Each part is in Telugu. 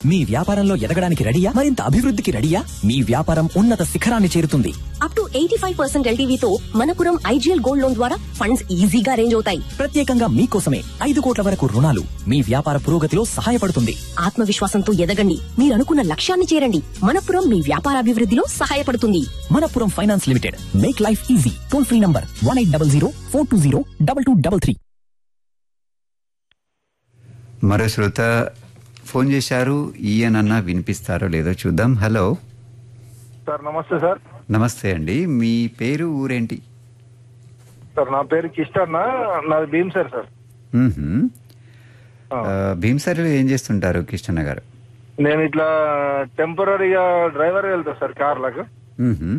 మీ వ్యాపారంలో ఎదగడానికి రెడీయా మరింత అభివృద్ధికి రెడీయా మీ వ్యాపారం ఉన్నత శిఖరాన్ని చేరుతుంది up to eighty five percent ఎల్టీవీతో మనపురం ఐజీఎల్ గోల్డ్ లోన్ ద్వారా ఫండ్స్ ఈజీగా అరేంజ్ అవుతాయి ప్రత్యేకంగా మీకోసమే ఐదు కోట్ల వరకు రుణాలు మీ వ్యాపార పురోగతిలో సహాయపడుతుంది ఆత్మవిశ్వాసంతో ఎదగండి మీరు అనుకున్న లక్ష్యాన్ని చేరండి మనపురం మీ వ్యాపారాభివృద్ధిలో సహాయపడుతుంది Manappuram finance limited make life easy toll free number one eight double zero four two zero double two double three మరో శ్రోత ఫోన్ చేశారు ఈయనన్న వినిపిస్తారో లేదో చూద్దాం హలో సార్ నమస్తే సార్ నమస్తే అండి మీ పేరు ఊరేంటి సార్ నా పేరు కిష్టన్న నాది భీమ్ సార్ సార్ మ్మ్హ్మ్. ఆ. ఆ, భీమసరిలో ఏం చేస్తుంటారు కిష్టన్న గారు నేను ఇట్లా టెంపరీగా డ్రైవర్ వెళ్తా సార్ కార్లకు మ్మ్హ్మ్.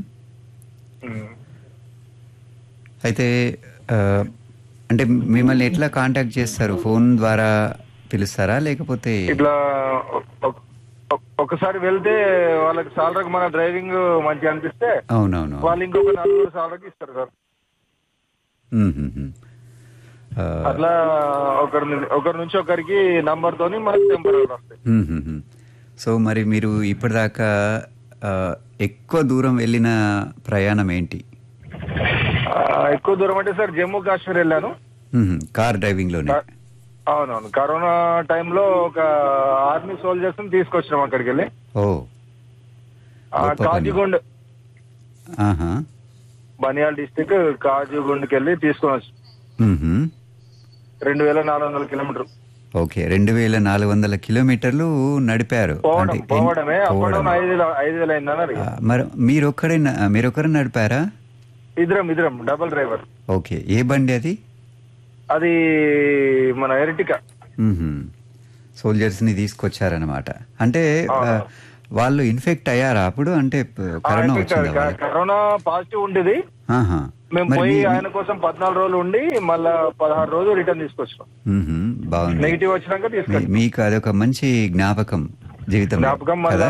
అయితే ఆ, అంటే మిమ్మల్ని ఎట్లా కాంటాక్ట్ చేస్తారు ఫోన్ ద్వారా పిలుస్తారా లేకపోతే ఇట్లా ఒ- ఒ- ఒకసారి వెళ్తే వాళ్ళకి సాలరీకి మన డ్రైవింగ్ మంచిగా అనిపిస్తే అవునవును వాళ్ళు ఇంకొక నలుగురు సాలరీకి ఇస్తారు సార్ మ్మ్హ్మ్. ఆ, అట్లా ఒకరి నుంచి ఒకరి నుంచి ఒకరికి నంబర్ తోని మనకి టెంపరీ వస్తాయి మ్మ్హ్మ్. సో మరి మీరు ఇప్పటిదాకా ఆ, ఎక్కువ దూరం వెళ్ళిన ప్రయాణం ఏంటి ఆ, ఎక్కువ దూరం అంటే సార్ జమ్మూ కాశ్మీర్ వెళ్ళాను మ్మ్హ్మ్. కార్ డ్రైవింగ్లోనే కా- అవునవును కరోనా టైంలో ఒక ఆర్మీ సోల్జర్స్ తీసుకొచ్చినాం అక్కడికి వెళ్ళి ఓ ఆ, గొప్ప పని. కాజిగుండ్ ఆహా బనియాల్ డిస్టిక్ కాజుగుండ్కి వెళ్ళి తీసుకొని వచ్చి మ్మ్హ్మ్. రెండు వేల నాలుగు వందల కిలోమీటర్ ఓకే రెండు వేల నాలుగు వందల కిలోమీటర్లు నడిపారు పోవడం అంటే ఎన్- పోవడమే అప్పుడు పోవడం. ఐదు వేల ఐదు వేల అయిందన్నారు ఆ, మరి మీరొక్కరే న- మీరొక్కరే నడిపారా ఇద్దరం ఇద్దరం డబుల్ డ్రైవర్ ఓకే ఏ బండి అది అది మన ఎరిటికా సోల్జర్స్ ని తీసుకొచ్చారనమాట అంటే ఆ, వాళ్ళు ఇన్ఫెక్ట్ అయ్యారా అప్పుడు అంటే ప- కరోనా వచ్చిందా వాళ్ళకి కరోనా పాజిటివ్ ఉండేది ఆహా. మేము మరి పోయి మీ- ఆయన కోసం పద్నాలుగు రోజులు ఉండి మళ్ళా పదహారు రోజులు రిటర్న్ తీసుకొచ్చినాం మ్మ్హ్మ్. బాగుంది నెగిటివ్ వచ్చినాక మీ- తీసుకొచ్చాం మీకు అదొక మంచి జ్ఞాపకం జీవితం జ్ఞాపకం మళ్ళా కదా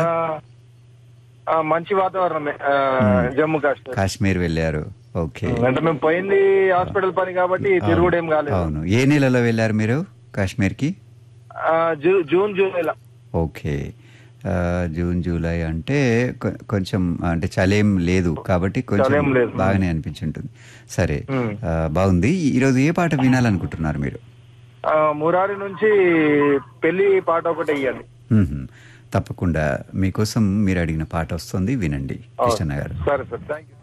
ఆ, మంచి వాతావరణమే ఆ, జమ్మూ కాశ్మీర్ కాశ్మీర్ వెళ్ళారు ఓకే అంటే మేము పోయింది హాస్పిటల్ పని కాబట్టి తిరుగుడు ఏం కాలేదు అవును ఏ నెలలో వెళ్ళారు మీరు కాశ్మీర్ కి ఆ, జూ- జూన్ జూలైలో ఓకే ఆ, జూన్ జూలై అంటే కొ- కొంచెం అంటే చలేం లేదు కాబట్టి కొంచెం చలేం లేదు. బాగానే అనిపించుంటుంది సరే మ్మ్. ఆ, బాగుంది ఈరోజు ఏ పాట వినాలనుకుంటున్నారు మీరు ఆ, మురారి నుంచి పెళ్లి పాట ఒకటి వెయ్యాలి మ్మ్. తప్పకుండా మీకోసం మీరు అడిగిన పాట వస్తుంది వినండి కృష్ణ గారు సరే సార్ థ్యాంక్ యూ